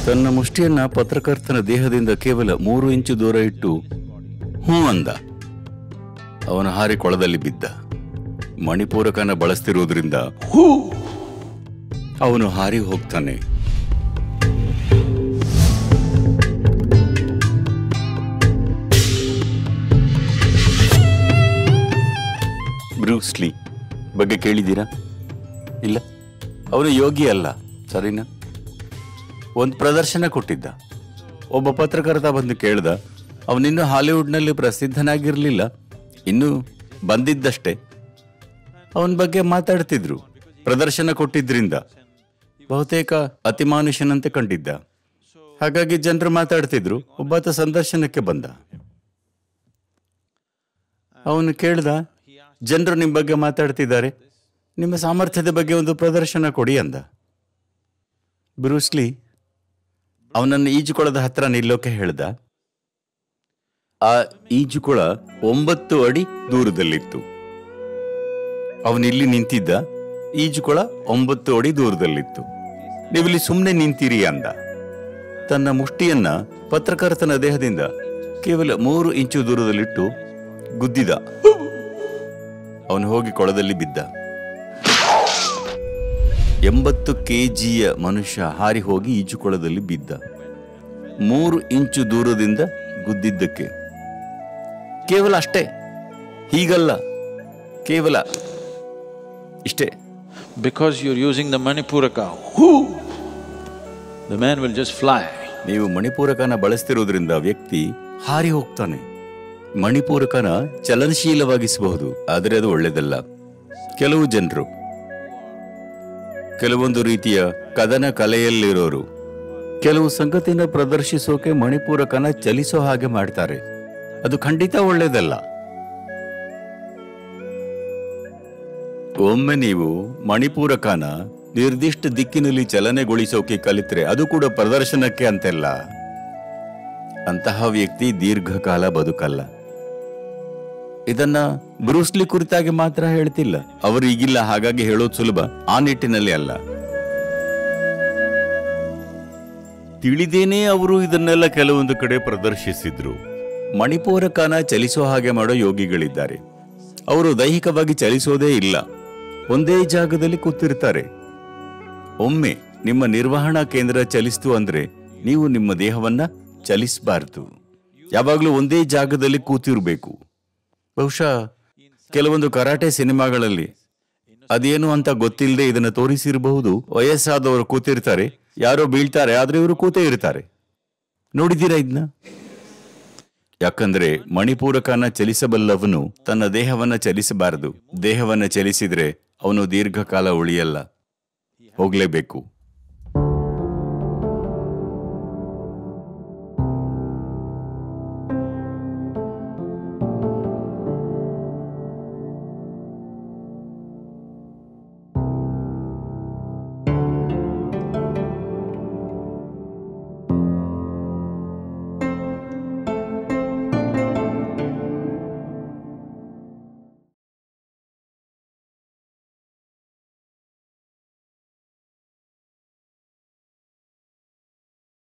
ತನ್ನ ಮುಷ್ಟಿಯನ್ನ ಪತ್ರಕರ್ತನ ದೇಹದಿಂದ ಕೇವಲ ಮೂರು ಇಂಚು ದೂರ ಇಟ್ಟು ಹ್ಞೂ ಅಂದ ಅವನು ಹಾರಿ ಕೊಳದಲ್ಲಿ ಬಿದ್ದ ಮಣಿಪೂರಕನ ಬಳಸ್ತಿರೋದ್ರಿಂದ ಅವನು ಹಾರಿ ಹೋಗ್ತಾನೆ ಬ್ರೂಸ್ಲಿ ಬಗ್ಗೆ ಕೇಳಿದ್ದೀರಾ ಇಲ್ಲ ಅವನು ಯೋಗಿ ಅಲ್ಲ ಸರಿನಾ ಒಂದು ಪ್ರದರ್ಶನ ಕೊಟ್ಟಿದ್ದ ಒಬ್ಬ ಪತ್ರಕರ್ತ ಬಂದು ಕೇಳ್ದ ಅವನಿನ್ನೂ ಹಾಲಿವುಡ್ನಲ್ಲಿ ಪ್ರಸಿದ್ಧನಾಗಿರಲಿಲ್ಲ ಇನ್ನೂ ಬಂದಿದ್ದಷ್ಟೇ ಅವನ ಬಗ್ಗೆ ಮಾತಾಡ್ತಿದ್ರು ಪ್ರದರ್ಶನ ಕೊಟ್ಟಿದ್ರಿಂದ ಬಹುತೇಕ ಅತಿಮಾನುಷನಂತೆ ಕಂಡಿದ್ದ ಹಾಗಾಗಿ ಜನರು ಮಾತಾಡ್ತಿದ್ರು ಒಬ್ಬಾತ ಸಂದರ್ಶನಕ್ಕೆ ಬಂದ ಅವನು ಕೇಳ್ದ ಜನರು ನಿಮ್ಮ ಬಗ್ಗೆ ಮಾತಾಡ್ತಿದ್ದಾರೆ ನಿಮ್ಮ ಸಾಮರ್ಥ್ಯದ ಬಗ್ಗೆ ಒಂದು ಪ್ರದರ್ಶನ ಕೊಡಿ ಅಂದ ಬ್ರೂಸ್ಲಿ ಅವನನ್ನು ಈಜುಕೊಳದ ಹತ್ರ ನಿಲ್ಲೋಕೆ ಹೇಳ್ದ ಆ ಈಜುಕೊಳ ಒಂಬತ್ತು ಅಡಿ ದೂರದಲ್ಲಿತ್ತು ಅವನಿಲ್ಲಿ ನಿಂತಿದ್ದ ಈಜುಕೊಳ ಒಂಬತ್ತು ಅಡಿ ದೂರದಲ್ಲಿತ್ತು ನೀವಿಲ್ಲಿ ಸುಮ್ಮನೆ ನಿಂತೀರಿ ಅಂದ ತನ್ನ ಮುಷ್ಟಿಯನ್ನ ಪತ್ರಕರ್ತನ ದೇಹದಿಂದ ಕೇವಲ ಮೂರು ಇಂಚು ದೂರದಲ್ಲಿಟ್ಟು ಗುದ್ದಿದ ಅವನು ಹೋಗಿ ಕೊಳದಲ್ಲಿ ಬಿದ್ದ ಎಂಬತ್ತು ಕೆಜಿಯ ಮನುಷ್ಯ ಹಾರಿ ಹೋಗಿ ಈಜುಕೊಳದಲ್ಲಿ ಬಿದ್ದ ಮೂರು ಇಂಚು ದೂರದಿಂದ ಗುದ್ದಿದ್ದಕ್ಕೆ ಕೇವಲ ಅಷ್ಟೇ ಹೀಗಲ್ಲ ಕೇವಲ ಇಷ್ಟೇ Because you're using the Manipuraka, whoo, the man will just fly. ನೀವು ಮಣಿಪೂರಕನ ಬಳಸ್ತಿರೋದ್ರಿಂದ ವ್ಯಕ್ತಿ ಹಾರಿ ಹೋಗ್ತಾನೆ ಮಣಿಪೂರಕನ ಚಲನಶೀಲವಾಗಿಸಬಹುದು ಆದರೆ ಅದು ಒಳ್ಳೆಯದಲ್ಲ ಕೆಲವು ಜನರು ಕೆಲವೊಂದು ರೀತಿಯ ಕದನ ಕಲೆಯಲ್ಲಿರೋರು ಕೆಲವು ಸಂಗತಿನ ಪ್ರದರ್ಶಿಸೋಕೆ ಮಣಿಪೂರಕನ ಚಲಿಸೋ ಹಾಗೆ ಮಾಡ್ತಾರೆ ಅದು ಖಂಡಿತ ಒಳ್ಳೆಯದಲ್ಲ ಒಮ್ಮೆ ನೀವು ಮಣಿಪೂರಕನ ನಿರ್ದಿಷ್ಟ ದಿಕ್ಕಿನಲ್ಲಿ ಚಲನೆಗೊಳಿಸೋಕೆ ಕಲಿತ್ರೆ ಅದು ಕೂಡ ಪ್ರದರ್ಶನಕ್ಕೆ ಅಂತೆಲ್ಲ ಅಂತಹ ವ್ಯಕ್ತಿ ದೀರ್ಘಕಾಲ ಬದುಕಲ್ಲ ಇದನ್ನ ಬ್ರೂಸ್ಲಿ ಕುರಿತಾಗಿ ಮಾತ್ರ ಹೇಳ್ತಿಲ್ಲ ಅವರು ಈಗಿಲ್ಲ ಹಾಗಾಗಿ ಹೇಳೋದು ಸುಲಭ ಆ ನಿಟ್ಟಿನಲ್ಲಿ ಅಲ್ಲ ತಿಳಿದೇನೆ ಅವರು ಇದನ್ನೆಲ್ಲ ಕೆಲವೊಂದು ಕಡೆ ಪ್ರದರ್ಶಿಸಿದ್ರು ಮಣಿಪೂರಕನ ಚಲಿಸೋ ಹಾಗೆ ಮಾಡೋ ಯೋಗಿಗಳಿದ್ದಾರೆ ಅವರು ದೈಹಿಕವಾಗಿ ಚಲಿಸೋದೇ ಇಲ್ಲ ಒಂದೇ ಜಾಗದಲ್ಲಿ ಕೂತಿರ್ತಾರೆ ಒಮ್ಮೆ ನಿಮ್ಮ ನಿರ್ವಹಣಾ ಕೇಂದ್ರ ಚಲಿಸ್ತು ಅಂದ್ರೆ ನೀವು ನಿಮ್ಮ ದೇಹವನ್ನ ಚಲಿಸಬಾರದು ಯಾವಾಗಲೂ ಒಂದೇ ಜಾಗದಲ್ಲಿ ಕೂತಿರ್ಬೇಕು ಬಹುಶಃ ಕೆಲವೊಂದು ಕರಾಟೆ ಸಿನಿಮಾಗಳಲ್ಲಿ ಅದೇನು ಅಂತ ಗೊತ್ತಿಲ್ಲದೆ ಇದನ್ನ ತೋರಿಸಿರಬಹುದು ವಯಸ್ಸಾದವರು ಕೂತಿರ್ತಾರೆ ಯಾರೋ ಬೀಳ್ತಾರೆ ಆದ್ರೆ ಇವರು ಕೂತೇ ಇರ್ತಾರೆ ನೋಡಿದ್ದೀರಾ ಇದನ್ನ ಯಾಕಂದ್ರೆ ಮಣಿಪೂರಕನ ಚಲಿಸಬಲ್ಲವನು ತನ್ನ ದೇಹವನ್ನ ಚಲಿಸಬಾರದು ದೇಹವನ್ನ ಚಲಿಸಿದ್ರೆ ಅವನು ದೀರ್ಘಕಾಲ ಉಳಿಯಲ್ಲ ಹೋಗ್ಲೇಬೇಕು